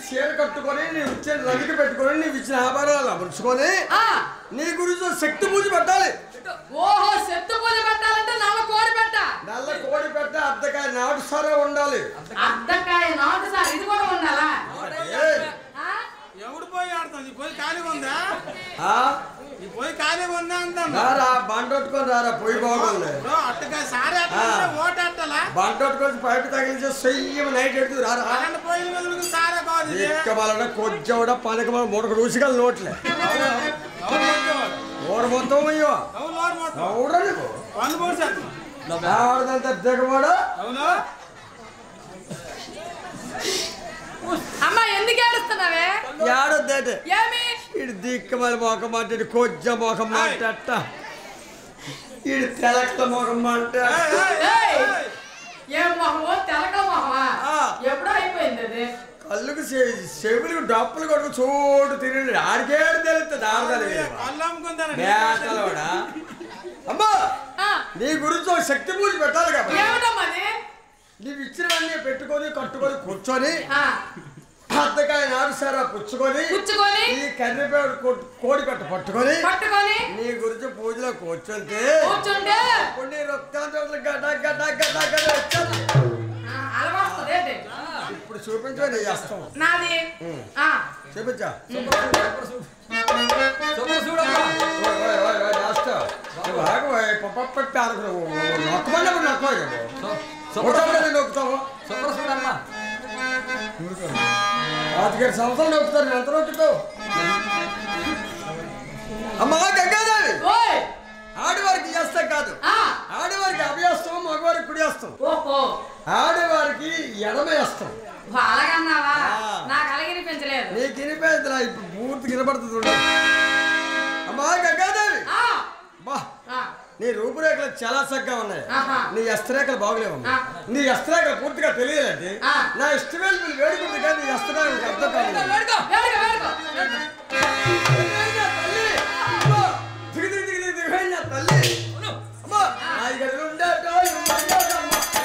చీర కట్టుకొని నీవు ఇచ్చిన రవికి పెట్టుకొని నీవు ఇచ్చిన ఆభరణాలు అమర్చుకొని ఆ, నీ గురించి ఓ శక్తి పూజ పెట్టాలి ఓహో శక్తి పూజ పెట్టాలంటే నల్ల కోడి పెట్ట నల్ల కోడి పెట్ట అర్ధకాయ నాటు సరే ఉండాలి అద్దకాయ నాటు సార్ ఇది కూడా ఉండాలా ఏ, ఆ? ఎవడు పోయి ఆడుతుంది ఈ పోయి ఖాళీగా ఉందా ఆ? ఈ పోయి ఖాళీగా ఉందా అంటాను రారా బండొట్టుకొని రారా పొయ్యి బాగుంది ఇప్పుడు అట్టగా సారి అట్లా ఓటేట్టాలా బండొట్టుకొని పైపు తగిలించి సెయ్యం నైట్ ఎడుతు రారా అలాంటి పోయి వెలుగు సారే కాదు ఇది. ఎక్కమలన కొంచెం పనకమల మూడకు రుచిగల నోట్లే ఎవరు కొట్టేవాడు? ఊరు మొత్తం అయ్యో ఎవరు నోరు మొత్తం? అవురా నీకు పన్ను పోసాడు. ఆడదంతా దిగవాడు అవును అమ్మ ఎందుకు ఏడుస్తున్నావే ఏడొద్దేటే ఏమి ఇడు దిక్కమల మొఖం మాట్లాడి కొజ్జ మొఖం మాట్లాడట ఇడు తెలక్క మొఖం మాట్లాడ ఏయ్, ఏయ్, ఏయ్! ఏయ్. ఏం మొహమో తెలక మొహమా ఆ. ఎప్పుడో అయిపోయింది అది కళ్ళుకు చె- చెవులకు డప్పులు కొడుకు చోటు తిరిగి ఆడికేడు తెలుస్తుంది ఆడదాని కళ్ళు అమ్ముకుంటాను మేకలవాడా అమ్మా ఆ, నీ గురించి ఒక శక్తి పూజ పెట్టాలి కాబట్టి ఏమిటమ్మా అది నీవు ఇచ్చినవన్నీ పెట్టుకొని కట్టుకొని కూర్చొని ఆ, అద్దకాయ నాటు సారా పుచ్చుకొని పుచ్చుకొని ఈ కర్రీపేడు కోడి కట్ట పట్టుకొని పట్టుకొని నీ గురించి పూజలో కూర్చుంటే కూర్చుంటే ఇప్పుడు నీ రక్తాంతరాలు గడ్డ గడ్డ గడ్డ గడ్డ వచ్చేది. ఆ, అలవాస్తుంది ఏంటి ఇప్పుడు చూపించు నీ చేస్తాం నాది ఆ, చూపించా చూడమ్మా ఓయ్, ఓయ్, ఓయ్, ఓయ్, చేస్తా. నువ్వు ఆగు, ఓయ్, పప్ప పెట్టి ఆడుకో. నొక్కమన్నప్పుడు నొక్కవాలి కదా. ఒకటప్పుడే నొక్కుతావు శుభ్ర చూడమ్మా పాతికేడు సంవత్సరాలు నొక్కుతారు నువ్వు ఎంత నొక్కుతావు అమ్మా గంగాదేవి ఓయ్ ఆడవారికి చేస్తా కాదు ఆ, ఆడవారికి అభ్యాసం మగవారికి కుడియేస్తాం ఓహో ఆడవారికి ఎడమేస్తాం ఓ, అలాగన్నావా ఆ. నాకు అలాగనిపించలేదు నీకు వినిపోయిందిరా ఇప్పుడు పూర్తి వినపడుతుంది చూడు. అమ్మా గంగాదేవి ఆ, బా ఆ, నీ రూపురేఖలు చాలా చక్కగా ఉన్నాయి ఆహా. నీ అస్త్రేఖలు బాగలేవమ్మా ఆ. నీ అస్త్రేఖలు పూర్తిగా తెలియదండి ఆ. నా ఇష్టమేలు మీరు వేడుకుంది కానీ నీ అస్త్రేఖలకు అర్థం కాదు వేడుకో వేడుకో వేడుకో వేడుకో. తల్లి అమ్మా, దిగు దిగు దిగు దిగు దిగు నా తల్లి అమ్మా నా ఇక్కడ ఉండేటోళ్ళు మర్యాదమ్మ.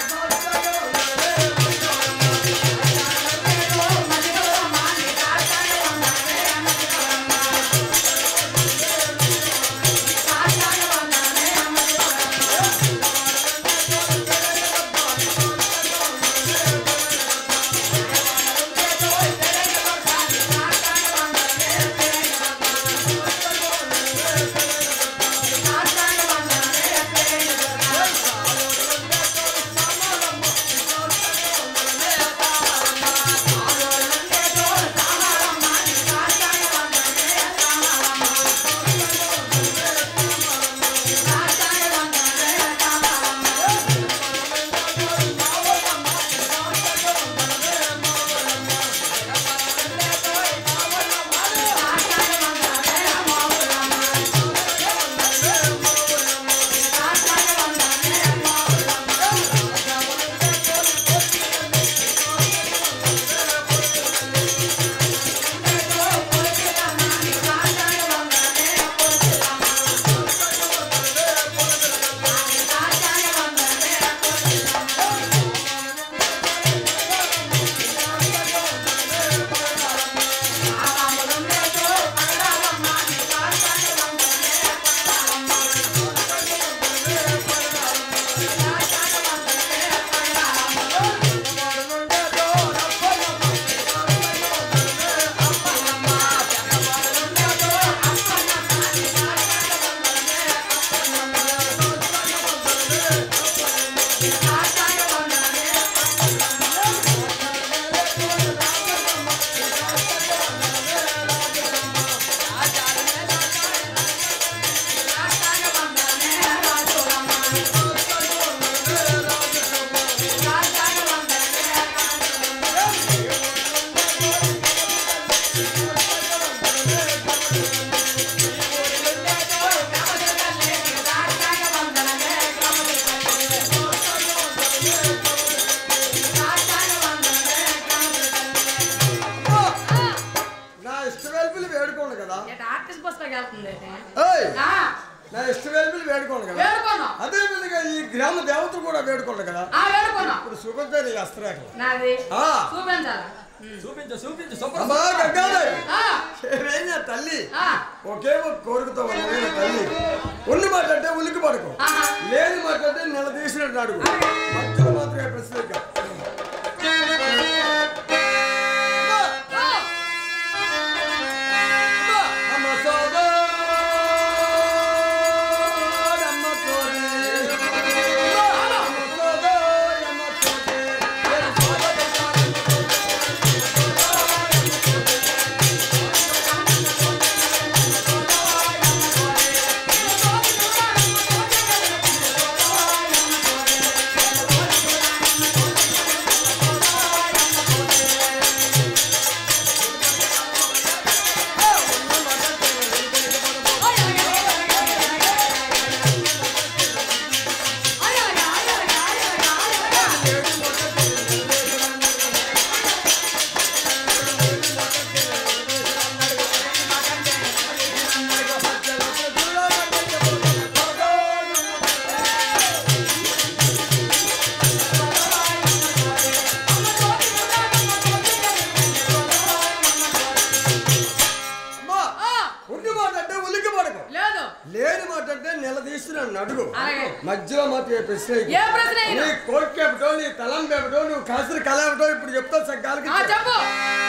నా ఇష్టవేల్పులు వేడుకోండి కదా ఏంటి ఆర్టిస్ట్ బస్సులోకి వెళ్తుంది ఏంటి? ఏయ్ ఆ, నా ఇష్టవేల్పులు వేడుకోండి కదా వేడుకున్నాం అదే విధంగా ఈ గ్రామ దేవతలు కూడా వేడుకోండి కదా ఆ వేడుకున్నాం ఇప్పుడు సుగంధ నీ అస్త్రేఖలు నాది ఆ. చూపించాలా చూపించు చూపించు శుభ్రం అమ్మా గంగాధర్ ఆ, ఏమైనా తల్లి ఆ, ఒకే ఒక కోరికతో ఉన్నదైన తల్లి ఉండి మాట అంటే ఉలికి పడకు ఆహా. లేని మాట అంటే నెల తీసినట్టు అడుగు మధ్యలో మాత్రమే ప్రశ్న ఇక. అమ్మా! ఆ, అమ్మా! అమ్మ సోదరా, అమ్మ సోదరి. అమ్మా! అమ్మ సోదరా, అమ్మ సోదరి. నేను సోదరి అమ్మా! ఆ, ఉండి మాట అంటే ఉలికి పడకు లేదు లేని మాట అంటే నెల తీస్తున్నాను అడుగు అలాగే. మధ్యలో మాత్రం ఏ ప్రశ్న ఇక. ఏ ప్రశ్న అయినా? నీ కోరిక ఏమిటో నీ తలం ఏమిటో నువ్వు కాసిన కళ ఏమిటో ఇప్పుడు చెప్తా సగ్గాలకి ఆ, చెప్పు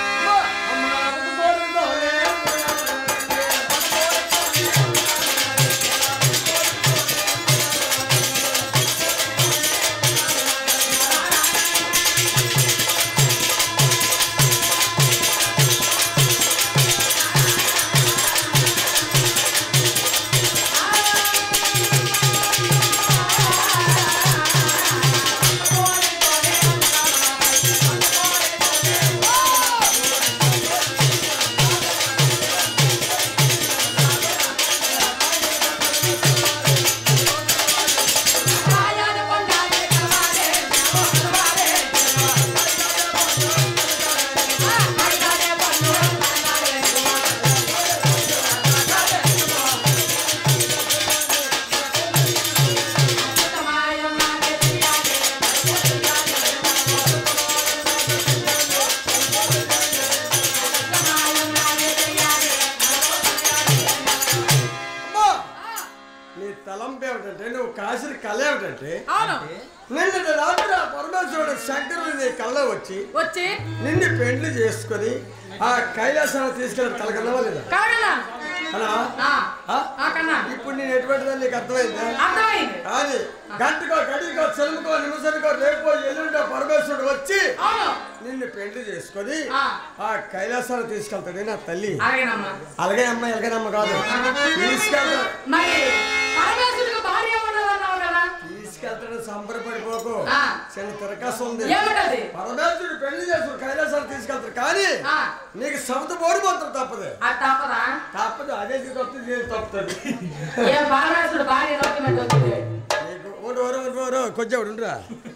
అమ్మా! నీ తలంపు ఏమిటంటే నువ్వు కాసిన కళ ఏమిటంటే అవును నిన్న రాత్రి ఆ పరమేశ్వరుడు శంకరుడు నీ కళ్ళ వచ్చి వచ్చి నిన్ను పెండ్లి చేసుకొని ఆ కైలాసాన్ని తీసుకెళ్ళి కలగలవా లేదా కాగన్నా అలా ఆ, ఆ? ఆ కన్నా ఇప్పుడు నేను ఎటువంటిదో నీకు అర్థమైందా అర్థమైంది కానీ గంటకో గడికో చెలుముకో నిమిషానికో రేపో ఎల్లుండో పరమేశ్వరుడు వచ్చి అవును నిన్ను పెళ్లి చేసుకొని ఆ. ఆ కైలాసాన్ని తీసుకెళ్తాడే నా తల్లి అలాగేనమ్మా అలాగే అమ్మ ఎలాగేనమ్మ కాదు తీసుకెళ్తా మరి పరమేశ్వరుడికి భార్య ఉండదన్నావు కదా తీసుకెళ్తాడు సంబరపడిపోకు ఆ. చిన్న తిరకాసు ఉంది ఏమిటది పరమేశ్వరుడు పెళ్లి చేసుకుని కైలాసాన్ని తీసుకెళ్తారు కానీ ఆ. నీకు సబత బోడి మాత్రం తప్పదు అది తప్పదా తప్పదు అదే తప్పుతుంది ఇది తప్పుతుంది ఏ పరమేశ్వరుడు భార్య డాక్యుమెంట్ వచ్చింది నీకు ఓడు ఓరు ఓరు ఓరు కొంచెం ఉండురా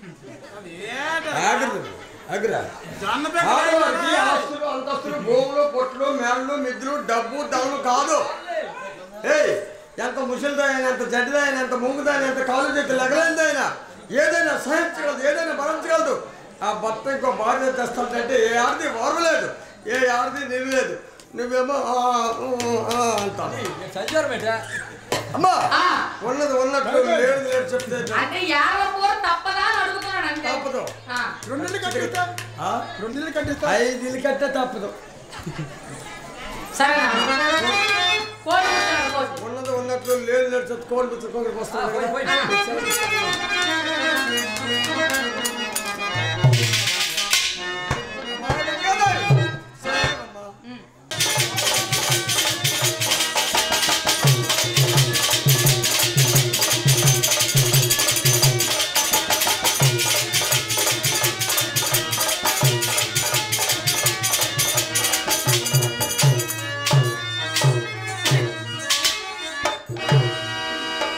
ఏట ఆగురు ఆగురా జొన్న ఆడవారికి పెంకులు ఆస్తులు అంతస్తులు భూములు పొట్లు మేళ్ళు మిద్దులు డబ్బు దమ్ము కాదు ఏయ్ ఎంత ముసలిదైనా ఎంత జడ్డిదైనా ఎంత ముంగుదైనా ఎంత కాలు చేతి లగలైందైనా ఏదైనా సహించగలదు ఏదైనా భరించగలదు ఆ భర్త ఇంకో భార్య తెస్తాడంటే ఏ ఆడది ఓర్వలేదు ఏ ఆడది నిలలేదు నువ్వేమో ఆ, ఊ, ఆ అంటావు సంచారం పెట్టా అమ్మా ఆ. ఉన్నది ఉన్నట్టు లేదు లేదు చెప్తే అంటే యాభై కూర తప్పదా అని అడుగుతున్నాడు అంటే తప్పదు ఆ, రెండు కట్టిస్తా రెండు కట్టిస్తా ఐదు ఇల్లు కట్టే తప్పదు సరేనా కోడి కూర్చున్నాడు కోడి ఉన్నది ఉన్నట్లు లేదు లేదు చెప్పుకోండి పుచ్చుకోండి వస్తాను పోయి, పోయి.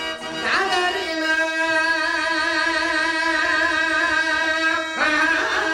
నాగరినా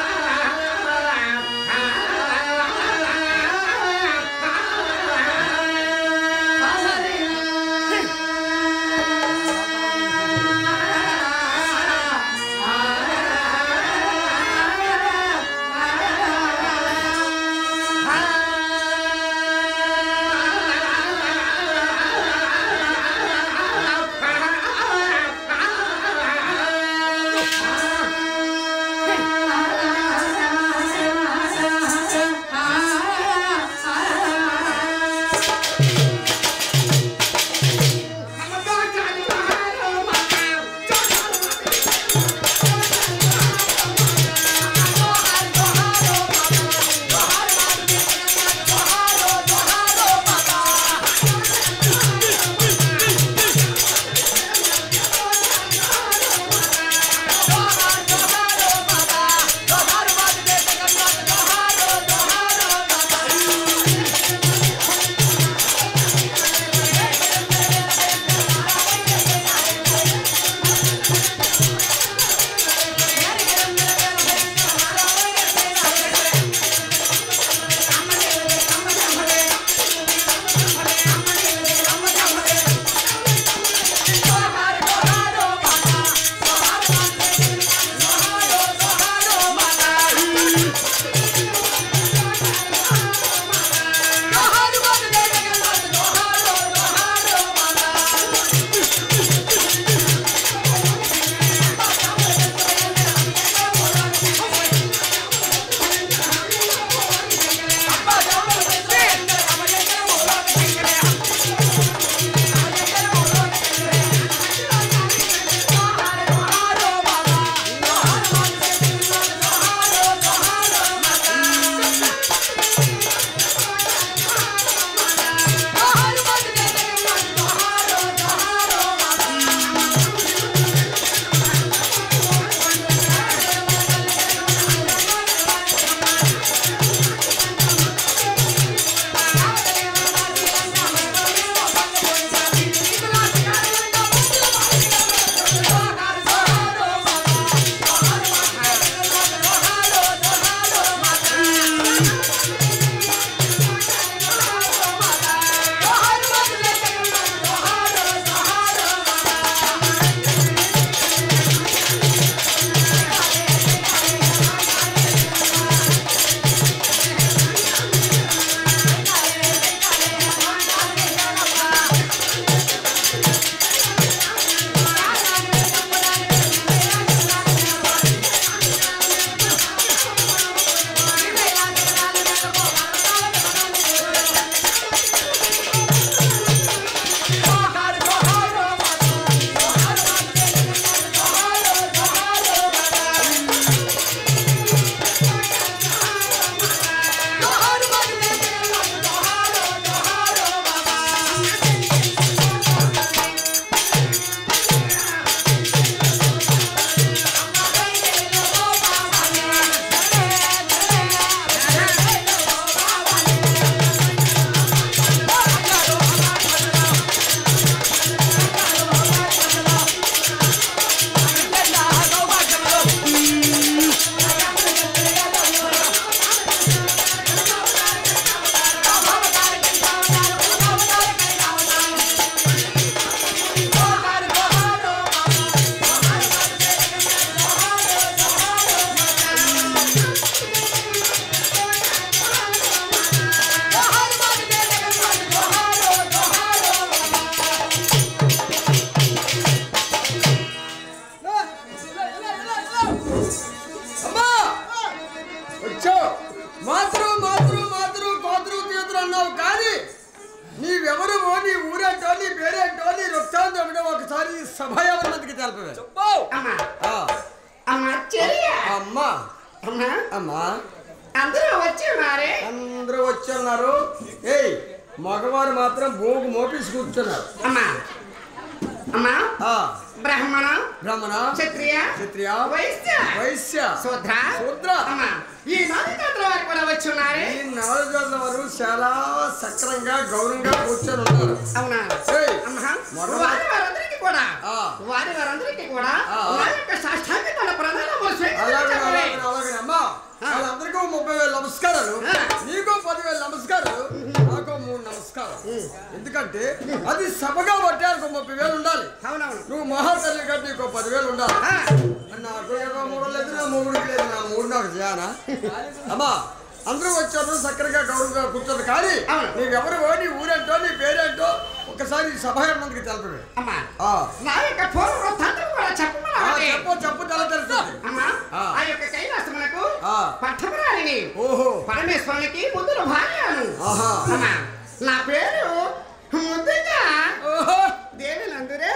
నీవెవరు నీ ఊరేంటో నీ పేరేంటో నీ వృత్తాంతం ఒకసారి సభ ఎవరిమందికి తెలపవే చెప్పు అమ్మా ఆ, అమ్మా చెయ్య అమ్మా అమ్మా అమ్మా అందరూ వచ్చి ఉన్నారే అందరూ వచ్చున్నారు ఏయ్ మగవారు మాత్రం భోగు మోపేసి కూర్చున్నారు అమ్మా అమ్మా ఆ బ్రాహ్మణ బ్రాహ్మణ క్షత్రియ క్షత్రియ వైశ్య వైశ్య శూద్ర శూద్ర. అమ్మా ఈ నాలుగు జాతుల వారు కూడా వచ్చి ఉన్నారే ఈ నాలుగు జోడ్ల వారు చాలా సక్రంగా గౌరవంగా కూర్చొని ఉన్నారు అవునా ఏయ్, అమ్మా మగవా- వారి వారందరికీ కూడా ఆ. వారి వారందరికీ కూడా ఆ. నా యొక్క సాష్టాంగ తన ప్రణామములు అలాగే స్వీకరించగలరే. అలాగే అలాగే అమ్మా వాళ్ళందరికీ ఓ ముప్పై వేల నమస్కారాలు ఆ. నీకో పదివేల నమస్కారాలు నాకు మూడు నమస్కారాలు ఎందుకంటే అది సభగా పట్టాలకు ముప్పై వేలు ఉండాలి అవునవును నువ్వు మహాతల్లి కంటే నీకు పదివేలు ఉండాలి ఆ. నాకు ఏదో మూడు లేదు నా మూడుకి లేదు నా మూడు నాకు చేయనా అమ్మా అందరూ వచ్చారు చక్కగా గౌరవంగా కూర్చోరు కానీ అవును. నీవెవరు నీ ఊరేంటో నీ పేరేంటో ఒకసారి సభ మందికి తెలపవే అమ్మా ఆ. నా యొక్క పూర్వ వృత్తాంతం కూడా ఆ, చెప్పమన్నారే. చెప్పు చెప్పు తెల తెలుస్తుంది అమ్మా ఆ. ఆ యొక్క కైలాసమునకు ఆ. పట్టపురాణిని ఓహో పరమేశ్వరునికి ముద్దుల భార్యను ఆహా. అమ్మా నా పేరు ముద్దుగా ఓహో దేవి నందురే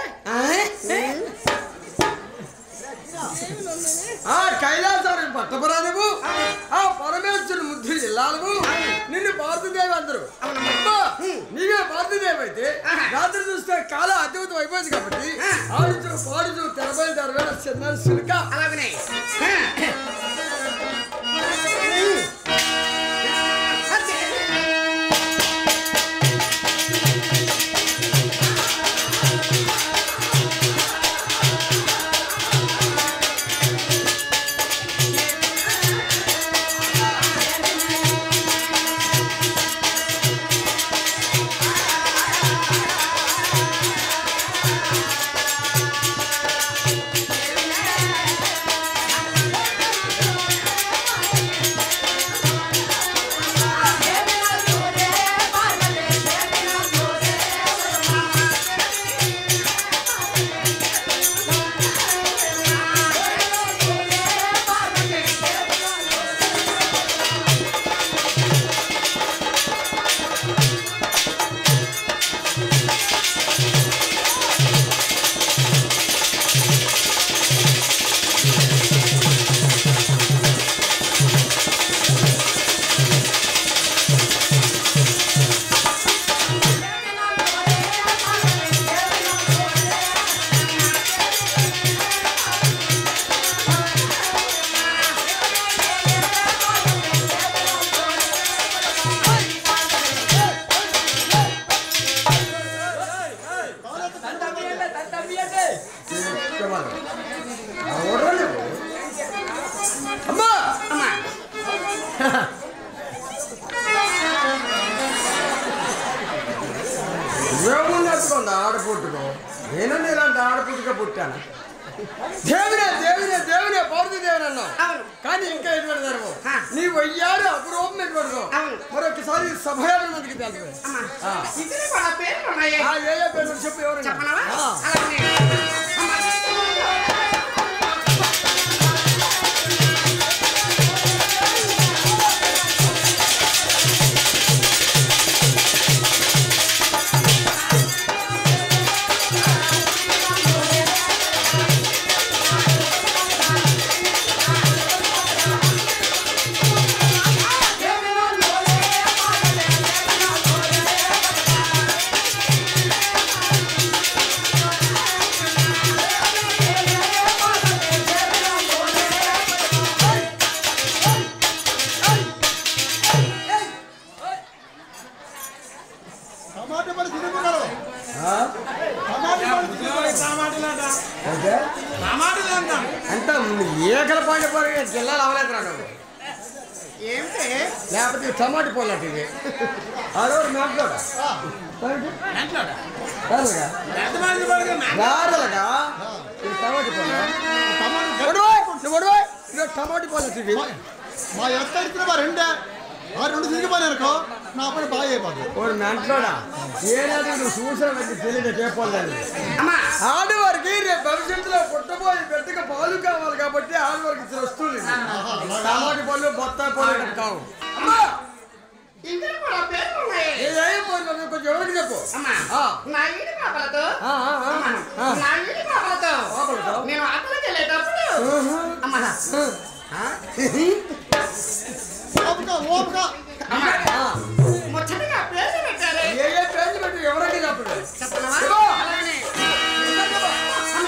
ఆ కైలాసానికి పట్టపురానివు ఆ పరమేశ్వరుని ముద్దు జిల్లాలకు నిన్ను భారతదేవి అందరు అమ్మా, నీవే భారతదేవి అయితే ఆహా. రాత్రి చూస్తే కాలం అద్భుతం అయిపోయింది కాబట్టి ఆడుచు పాడుచు తెరబై తెరబై చిన్న సిలుక అలాగనే తంతమ్మియండి తంతమ్మియండి అమ్మా అమ్మా వేమున్నట్టుకుంది ఆడపుట్టుకో నేను ఇలాంటి ఆడపుట్టుక పుట్టాను దేవుడే దేవుడే దేవుడే పార్వతీదేవుడు అన్నావు అవును కానీ ఇంకా ఎటువంటి ధర్మం ఆ. నీ వయ్యాడు అపురూపం ఎటువంటి అవును. మరొకసారి సభయాభి మందికి తెలుపు అమ్మా ఆ. ఇద్దరు కూడా పేర్లు ఉన్నాయి ఆ ఏ ఏ పేరు చెప్పు ఎవరు చెప్పనవా అలాగనే అమ్మా టమాటా పడి తిరుగుతున్నాడు టమాటా పడి తిరుగుతున్నాడు టమాటాలంట అంటే టమాటాలంట అంత ఏకల పాండి పోయి జిల్లాలు అవలేదురా నువ్వు ఏమిటి లేకపోతే ఈ టమాటి పోలట్టు ఇది ఆ రోజు మాట్లాడు ఎంట్లాడా రాదుగా ఎంతమంది పడగా రాదులగా ఇది టమాటి పోలా టమాటా ఒడవై నువ్వు ఒడవై ఇది టమాటి పోలట్టు ఇది మా ఎత్త ఇచ్చిన మా రెండే ఆ రెండు తిరిగిపోయినారుకో నా పని బాగా అయిపోతుంది ఓడు మెంట్లోడా ఏనాడు నువ్వు చూసిన వ్యక్తి తెలియదు చెప్పాలని అమ్మా ఆడవారికి రేపు భవిష్యత్తులో పుట్టబోయే బిడ్డకి పాలు కావాలి కాబట్టి ఆడవారికి ఇచ్చిన వస్తువులు ఇవి. టమాటి పళ్ళు బత్తాయి పళ్ళు ఇక్కడ కావు అమ్మా ఇద్దరు కూడా పేర్లు ఉన్నాయి ఏ ఏం పోయిందో కొంచెం ఎవరికి చెప్పు అమ్మా ఆ. నా ఈడి పాపలతో ఆ, ఆ, ఆ. అమ్మా, ఆ. నా ఈడి పాపలతో పాపలతో? నేను అక్కడికి వెళ్ళేటప్పుడు ఆహా. అమ్మా ఆ. ఓపిక ఓపిక అమ్మా ఆ. ముచ్చటగా పేరు పెట్టారే ఏ ఏ పేర్లు పెట్టి ఎవరికి చెప్పండి చెప్పనవా ఇదిగో. అలాగనే అమ్మా,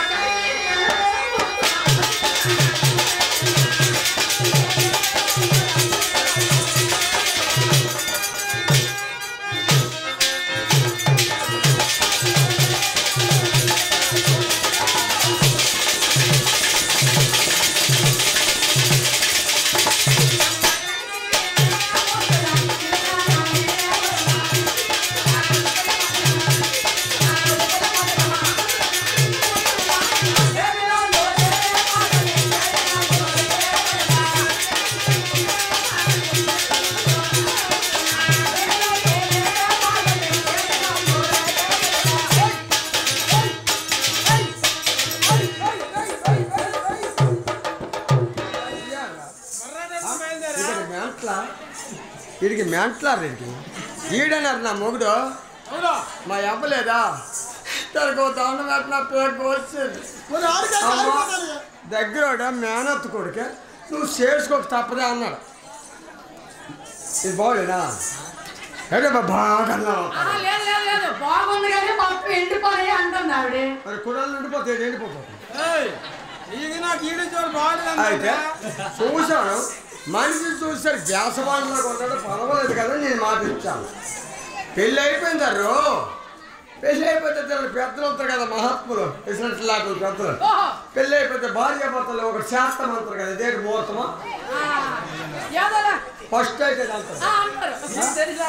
ఇక్కడ మెంట్ల వీడికి మెంట్లా వీడికి ఈడన్నారు నా మొగుడు మా అవ్వలేదా తనకు ఓ దండం పెట్టిన పేరు వచ్చింది మరి ఆడికి అమ్మా ఆడిపోతాను. దగ్గర మేనత్త కొడుకే నువ్వు చేసుకోక తప్పదే అన్నాడు ఇది బాగులేనా ఎక్కడ బాగా అన్నావు ఆహా, లేదు లేదు లేదు బాగుంది కానీ పప్పు ఎండిపోయి అంటుంది ఆవిడ మరి కుడాలు ఉండిపోతే ఎండిపోతుంది ఇది నాకు ఈడు చూడు బాగుంటుంది అయితే చూశాను మనిషి చూసాడు గ్యాస్ బాండ్లో కొన్నాడు పర్వాలేదు కదా నేను మాట ఇచ్చాను పెళ్ళి అయిపోయిందారు పెళ్ళి అయిపోతే తెల్ల పెద్దలు ఉంటారు కదా మహాత్ములు ప్రెసిడెంట్ లాంటి పెద్దలు ఓహో పెళ్ళి అయిపోతే భార్య భర్తలు ఒక శాస్త్రం అంటారు కదా ఇదే ముహూర్తమా ఆ, ఏదోలా ఫస్ట్ అయితే అంటారు ఆ, అంటారు తెలుసా?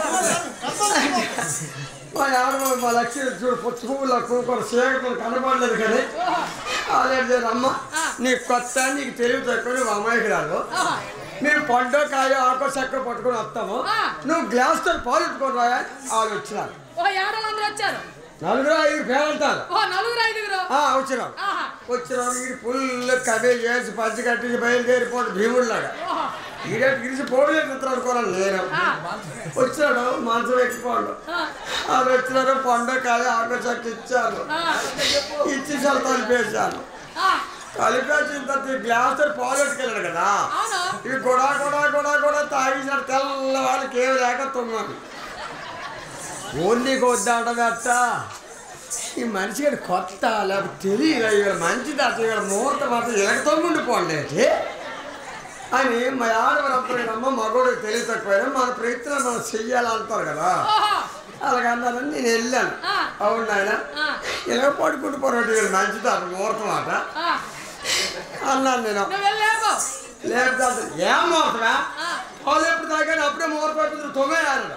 మా ఆడవాళ్ళు మా లక్ష్మి చూడు పుచ్చు పువ్వుల కూకొని సేకరణ కనబడలేదు కానీ అదే అమ్మ నీకు కొత్త నీకు తెలివి తక్కువ నువ్వు అమ్మాయికి రాదు ఆహా. మేము పండు కాయ ఆకో చక్క పట్టుకొని వస్తాము ఆ. నువ్వు గ్లాస్ తో పాలు పెట్టుకొని రాయా వాళ్ళు వచ్చినారు ఓ ఏడలు అందరూ వచ్చారు నలుగురు ఐదు పేరంటారు ఓ నలుగురు ఐదుగురు ఆ వచ్చినారు ఆహా వచ్చినారు ఈ ఫుల్ కవే చేసి పంచి కట్టించి బయలుదేరిపోండి భీముడిలాగా ఓహో ఈడేటి గిరిసి పోవలేదు అనుకోరాను నేను ఆ, వచ్చాడు మంచం ఎక్కిపోండు ఆ, వాళ్ళు వచ్చినారు పండు కాయ ఆకో చక్క ఇచ్చారు ఆ, ఇచ్చి చాలా కలిపేశాను ఆ, కలిపేసిన తర్వాత ఈ గ్లాస్ తో పాలు పెట్టుకెళ్ళాడు కదా అవును ఇవి గొడా గొడా గొడా గొడా తాగేసాడు తెల్ల వాళ్ళకి ఏమి లేక తుమ్మాను ఓన్లీ కొద్దాడ పెట్ట ఈ మనిషి గారి కొత్త లేకపోతే తెలియదు ఇవాళ మంచిది అసలు ఇవాళ ముహూర్తం మాత్రం ఎలకతో ఉండిపోండి అని మా ఆడవారమ్మ మగోడికి తెలియ తక్కువ మన ప్రయత్నం మనం చెయ్యాలంటారు కదా ఓహో అలాగన్నారని నేను వెళ్ళాను ఆ. అవును నాయన ఆ, ఇలా పడుకుంటూ పోరాడు వీళ్ళు మంచిది అసలు ముహూర్తం మాట ఆ, అన్నాను నేను నువ్వు వెళ్ళేపో లేకపోతే ఏం ముహూర్తమా ఆ, పాలు ఎప్పుడు తాగాను అప్పుడే ముహూర్తం అయిపోతుంది తొమ్మిది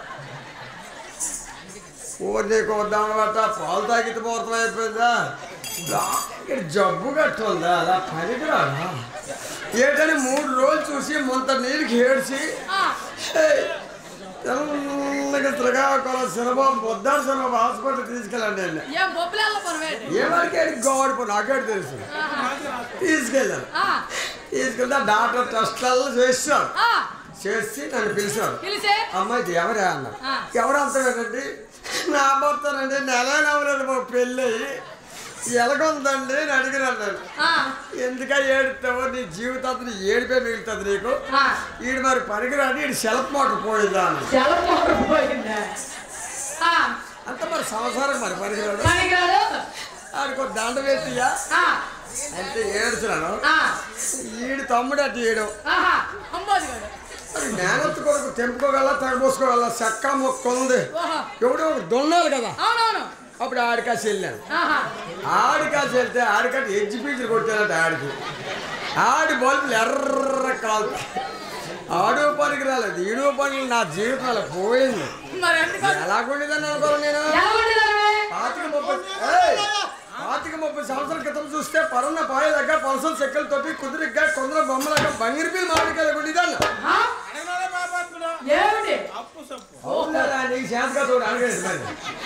ఊరు నీకు వద్దామని బట్ట పాలు తాగితే ముహూర్తం అయిపోయిందా ఇక్కడ జబ్బు కట్టుందా అలా పనికిరాడా ఏంటని మూడు రోజులు చూసి మొంత నీళ్ళకి ఏడ్చి ఆ, ఏయ్, తెల్లగా శ్రీకాకుళం శరబాబు బొద్దాడు శరబాబు హాస్పిటల్ తీసుకెళ్ళండి అండి ఏం బొబ్బుల పని ఏమడికి గోడిపో నాకేడు తెలుసు తీసుకెళ్ళాను ఆ, తీసుకెళ్తే డాక్టర్ టెస్ట్లలో చేస్తాడు ఆ, చేసి నన్ను పిలిచాడు పిలిచే అమ్మాయి ఇది ఎవరే అన్నాడు ఆ. ఎవరు అంటాడండి నా భర్తనండి నెల నవ్వలేదు మా పెళ్ళి ఎలాగుందండి అని అడిగినాడు నేను ఆ, ఎందుక ఏడుతావో నీ జీవితాంతం ఏడిపే మిగులుతుంది నీకు ఆ. ఈడు మరి పనికిరాని ఈడు సెల్ఫ్ మోటార్ పోయిందా అని జలపోటు పోయిందా ఆ, అంత మరి సంవత్సరం మరి పనికిరాడు పనికిరాడు ఆడికి ఒక దండ వేసియా ఆ, అంటే ఏడుచున్నాను ఆ, ఈడు తమ్ముడు అటు ఏడు ఆహా, అంబోజు గారు మరి నేనెత్తు కొరకు తెంపుకోగల తగబోసుకోగల చెక్క మొక్క ఉంది ఓహో ఎవడో ఒక దున్నాలి కదా అవునవును అప్పుడు ఆడికాసి వెళ్ళాను ఆహా ఆడికాసి వెళ్తే ఆడికట్టి ఎడ్జి పీచులు కొట్టానంట ఆడికి ఆడి బల్బులు ఎర్ర కాలు ఆడు పనికి రాలేదు ఈడు పనికి నా జీవితంలో పోయింది మరి ఎందుకు ఎలాగుండేదని అనుకోను నేను ఎలా ఉండేదానివే? పాతిక ముప్పై ఏయ్! పాతిక ముప్పై సంవత్సరాల క్రితం చూస్తే పరున్న పాయ దగ్గర పలసలు చెక్కలు తొప్పి కుదిరిగ్గా కొందరు బొమ్మలగా బంగిరిపి మామిడికాయలు ఉండేదాన్ని ఆ? అడగనాలే పాపాత్ముడు ఏమిటి అప్పు సప్పు అవునా నీకు శాంతిగా చూడు అడగండి మరి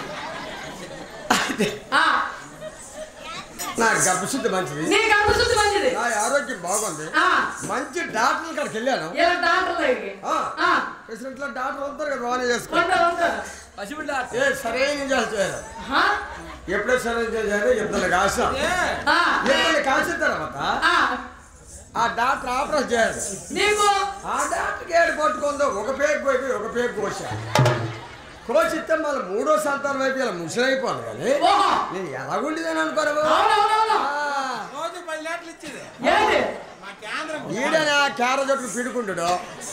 ఆ, నాకు గబ్బశుద్ధి మంచిది నీకు అనిపిస్తుంది మంచిది నా ఆరోగ్యం బాగుంది ఆ, మంచి డాక్టర్ కాడికి వెళ్ళాను ఇలా డాక్టర్ దగ్గరికి ఆ, ఆ, ప్రెసిడెంట్ లో డాక్టర్ ఉంటారు కదా బాగానే చేసుకో ఉంటారు ఉంటారు పసిబిడ్డ ఏ సరైన చేశారు ఆ? ఎప్పుడో సరైన చేశారు ఇద్దరు కాసాం ఏ ఆ. ఇద్దరు కాసిన తర్వాత ఆ. ఆ డాక్టర్ ఆపరేషన్ చేయాలి నీకు ఆ డాక్టర్కి ఏడు పట్టుకుందో ఒక పేగు పోయి ఒక పేగు కోసాడు కోసిస్తే మళ్ళీ మూడో సంతానం వైపు ఇలా ముసలైపోను కానీ ఓహో నేను ఎలాగుండేదని అనుకోరు అవునవునవును రోజు పది లీటర్లు ఇచ్చేది ఏంటి మా కేంద్రం ఈడనా కేర జట్టు పిడుకుంటాడు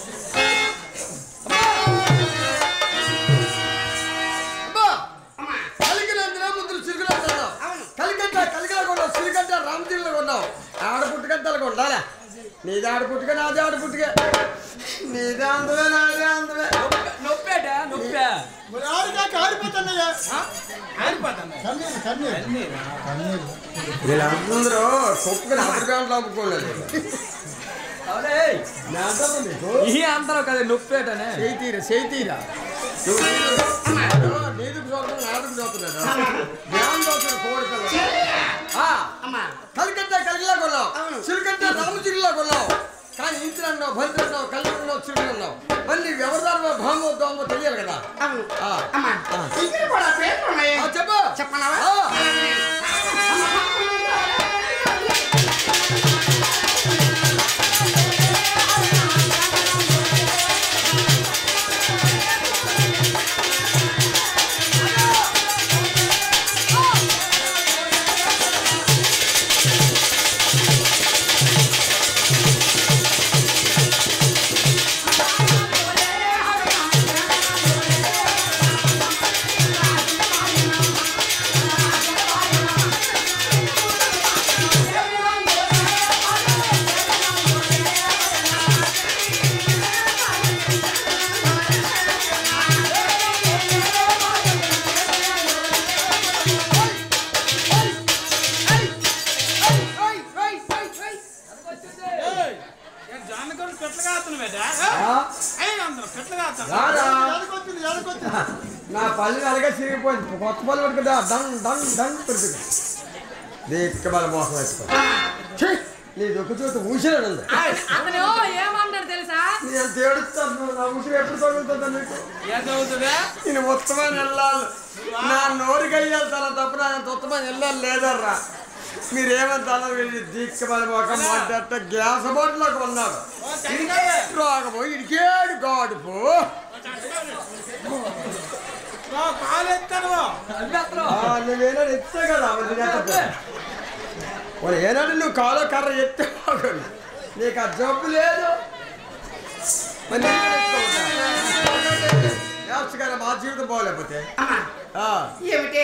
కలిగినందున ముందు సిరుగులు కలిగంట కలిగిలా కొన్నావు సిరిగంట రామతీరులో కొన్నావు ఆడ పుట్టుకంతలకు ఉండాలా నీది ఆడ పుట్టుక నాది ఆడ పుట్టుక నీదే అందమే నాదే అందమే నొప్పేట నొప్పే మరి ఆడికా కారిపోతున్నాయా ఆరిపోతాను కన్నీరు కన్నీరు కన్నీరు వీళ్ళందరూ కుక్కని అప్పటికాంట్లో అమ్ముకోలేదు అవునే నేను అంటాను నీకు ఈ అంతరం కదా నొప్పేటనే చేయి తీరా చేయి తీరా నువ్వు నీదు నీదుకు చూస్తున్నావు నాదుకు చూస్తున్నాడు జ్ఞానం చూస్తున్నాడు కోడి పిల్ల ఆ, కలికంటే కలిగిలా కొన్నావు చిరుకంటే రామచిరులా కొన్నావు కానీ ఇంటి అన్నావు భద్ర అన్నావు కలిగి ఉన్నావు చిరుగు అన్నావు మళ్ళీ ఎవరిదారో భామో దోమో తెలియాలి కదా అవును ఆ, అమ్మా ఆ. ఇక్కడ కూడా పేర్లు ఉన్నాయి ఆ, చెప్పు చెప్పనావా ఆ. జానకొని పెట్లు కాస్తాను బేట ఆ, అయ్యి అందరూ పెట్లు కాస్తాను రారా ఎదకొచ్చింది ఎదకొచ్చింది నా పళ్ళు అలాగే చిరిగిపోయింది కొత్త పళ్ళు పట్టుకుంటా డంగ్ డంగ్ డంగ్ పెడుతుంది దీక్క వాళ్ళ మోసం వేసుకో ఛీ, నీ దుఃఖ చూసి ఊసినాడు ఉంది అతను ఏమన్నాడు తెలుసా నీ అంత ఏడుస్తాను నా ఊసి ఎప్పుడు తగులుతుందా నీకు ఏం చదువుతుందా నేను ఉత్తమని వెళ్ళాలి నా నోరుకి వెళ్తాను తప్ప నా అంత ఉత్తమని వెళ్ళాలి లేదర్రా మీరేమంటారో వీళ్ళు దీక్క వాళ్ళ మొక్క మాట్లాడితే గ్యాస్ బాటిల్లోకి ఉన్నాడు ఓ చక్కగా రాకపోయి ఇడికేడు గాడుపు ఓ కాలు ఎత్తాను ఆ, నువ్వేనాడు ఎత్తే కదా మరి ఎత్తతే. మరి ఏనాడు నువ్వు కాలో కర్ర ఎత్తే నీకు ఆ జబ్బు లేదు మరి నేను ఎత్తుకుంటా. యాప్స్ గారు మా జీవితం బాగోలేకపోతే అమ్మా ఆ. ఏమిటి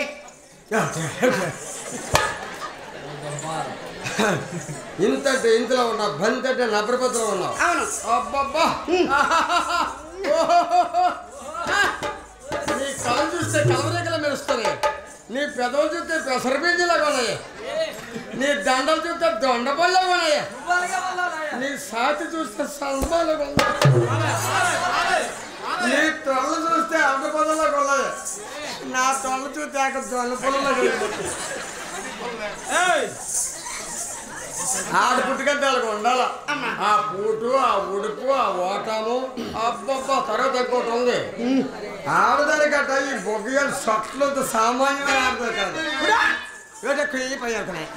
ఇంతంటే ఇంతలో ఉన్నావు బంతంటే నబ్రపత్రం ఉన్నావు అవును అబ్బబ్బా ఓహోహోహో. నీ కళ్ళు చూస్తే కలవరేకలు మెరుస్తున్నాయి నీ పెదవులు చూస్తే పెసరపింజలాగా ఉన్నాయి నీ దండలు చూస్తే దొండపల్లాగా ఉన్నాయి నీ సాతి చూస్తే సంబాలుగా ఉన్నాయి నీ తొళ్ళు చూస్తే అడ్డపదలాగా ఉన్నాయి నా తొళ్ళు చూస్తే అక్కడ జొన్న పొలంలాగా ఏయ్ ఆడ పుట్టుకంటే ఉండాల అమ్మా. ఆ పూటు ఆ ఉడుపు ఆ ఓటము అబ్బబ్బా తర్వాత ఇంకోటి ఉంది ఆడదాని గట్ట ఈ బొగ్గలు సట్లు సామాన్యమైన ఆడదాని కాదు ఏటెక్కడ ఈ పై వెళ్తున్నాయి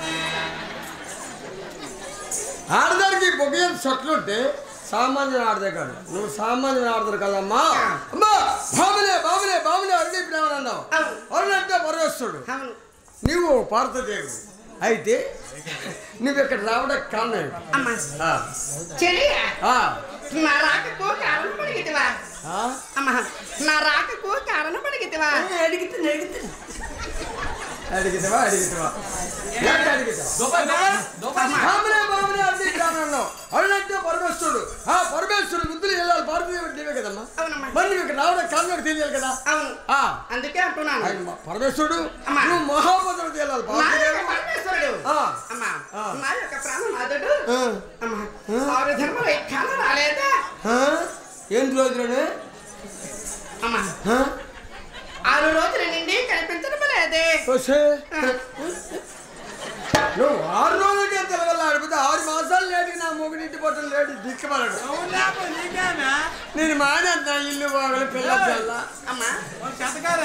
ఆడదానికి బొగ్గలు సట్లు ఉంటే సామాన్యుడు ఆడదే కాదు నువ్వు సామాన్యుడు ఆడదారు కదమ్మా అమ్మా బాబులే బాబులే బాబులే అరుణి ప్రేమని అన్నావు అవును. అరుణంటే పరవస్తుడు అవును నువ్వు భారతదేవుడు అయితే నువ్వు ఇక్కడ రావడానికి కారణం ఏంటి? అమ్మా ఆ, చెలియా ఆ, నా రాకకు కారణం పడిగితివా ఆ? అమ్మా నా రాకకు కారణం పడిగితివా అడిగితే అడిగితే అడిగితవా అడిగితవా ఏంటి అడిగితవా బాబులే బాబులే అన్ని కారణం అరుణంటే పరమేశ్వరుడు ఆ పరమేశ్వరుడు ముద్దులు వెళ్ళాలి భారతదేవుడు నీవే కదమ్మా అవునమ్మా మరి నువ్వు ఇక్కడ రావడానికి కారణం ఏంటి తెలియాలి కదా అవును ఆ, అందుకే అంటున్నాను ఆయన మ- పరమేశ్వరుడు అమ్మా. నువ్వు మహాపదవుడు తేలాలి నా యొక్క భారతదేవుడు పరమేశ్వరుడు ఆ. అమ్మా ఆ. నా యొక్క ప్రాణనాథుడు ఆ, అమ్మా ఆరు జన్మలు ఎక్కడ రాలేదా ఆ? ఏంటి రోజులోనే అమ్మా ఆ? ఆరు రోజుల నుండి కనిపించడం లేదే వస్తే నువ్వు ఆరు రోజులకే తెలవల్ల ఆడిపోతే ఆరు మాసాలు లేటికి నా మొగుడింటి పొట్టలు లేడు దిక్కుమలడు అవును లేకపోతే నీకేమే నేను మానేద్దా ఇల్లు బాగలు పిల్ల పిల్ల అమ్మా ఒక చెత్తకారు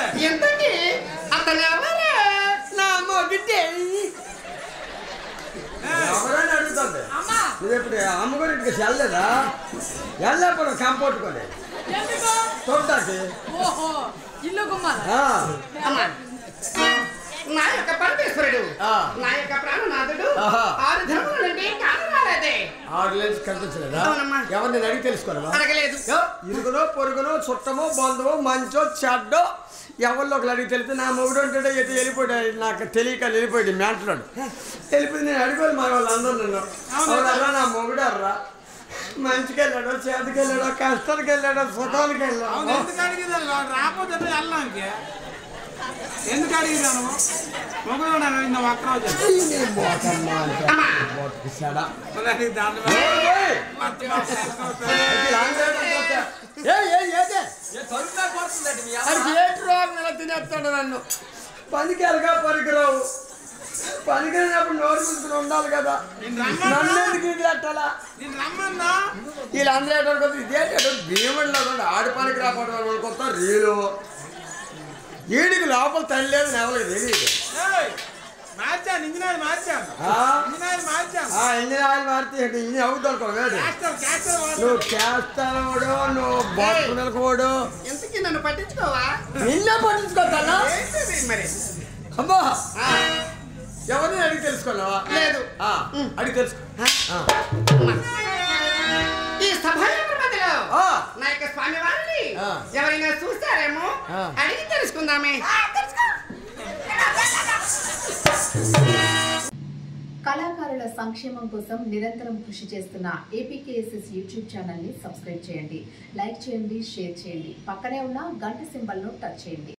నువ్వు ఇప్పుడు అమ్మగారింటికి వెళ్ళలేదా వెళ్ళలేకపోతే కంపొట్టుకోలే ఎందుకు చూడటానికి ఓహో ఇల్లు గుమ్మాల ఆ, అమ్మా నా యొక్క పరమేశ్వరుడు ఆ. నా యొక్క ప్రాణనాథుడు ఆహా. ఆరు ధర్మముల నుండి కారణరాలేదే ఆరు లేన్స్ కనిపించలేదా అవునమ్మా. ఎవరిని అడిగి తెలుసుకోరా అడగలేదు ఇరుగునో పొరుగునో చుట్టమో బంధువో మంచో చెడ్డో ఎవరిలో ఒకరు అడిగి తెలిస్తే నా మొగుడు ఉంటాడే ఎటు వెళ్ళిపోయాడు నాకు తెలియక వెళ్ళిపోయాడు మ్యాంట్లో వెళ్ళిపోయి నేను అడిగోదు మా వాళ్ళందరూ నన్ను అవునరా నా మొగుడు అర్రా మంచికి వెళ్ళాడో చేతికి వెళ్ళాడో కష్టానికి వెళ్ళాడో సుఖానికి అవును వెళ్ళాడో ఎందుకు అడిగిదాను రాకపోతే వెళ్ళానికి ఎందుకు అడిగిదాను మొగ్గులు నిన్న ఒక్కరోజు నీ మోకమ్మా అంటే మోతకి చెడ. దాని ఏయ్, ఏయ్, మట్టి మట్టి అది లాంగ్ రైడ్ అనుకోవచ్చా? ఏయ్, ఏయ్, ఏదే? అది ఏంటి రోగం ఇలా తినేస్తాడు నన్ను పనికెరగా పనికిరావు పనికిరినప్పుడు నోరు ముందుకుని ఉండాలి కదా నేను రమ్మన్నా? నన్ను ఎందుకు ఇది అట్టాలా నేను రమ్మన్నా వీళ్ళందరూ ఏంటంటే ఇదేంటాడు భీముడిలో కూడా ఆడి పనికి రాకపోవడం వాళ్ళు కొత్త రీలు వీడికి లోపల తల్లి లేదు ఎవరికి తెలియదు ఏయ్, మార్చాను ఇంజనీర్ మార్చాను ఆ? ఇంజనీర్ మార్చాను ఆ ఇంజిన్ ఆయిల్ మారితే ఇక ఇంజిన్ అవుతాడు వేడు క్యాస్టర్ క్యాస్టర్ వాడు. నువ్వు చేస్తాడు నువ్వు బతుకునకోడు ఎంతకీ నన్ను పట్టించుకోవా నిన్నే పట్టించుకోతానా ఏంటిది మరి అమ్మా ఆ, ఎవరిని అడిగి తెలుసుకున్నావా లేదు ఆ, అడిగి తెలుసుకో ఆ. అమ్మా. ఈ సభ మధ్యలో ఆ. నా యొక్క స్వామి వారిని ఆ. ఎవరైనా చూస్తారేమో ఆ. అడిగి తెలుసుకుందామే కళాకారుల సంక్షేమం కోసం నిరంతరం కృషి చేస్తున్న ఏపీకేఎస్ఎస్ యూట్యూబ్ ఛానల్ ని సబ్స్క్రైబ్ చేయండి లైక్ చేయండి షేర్ చేయండి పక్కనే ఉన్న గంట సింబల్ ను టచ్ చేయండి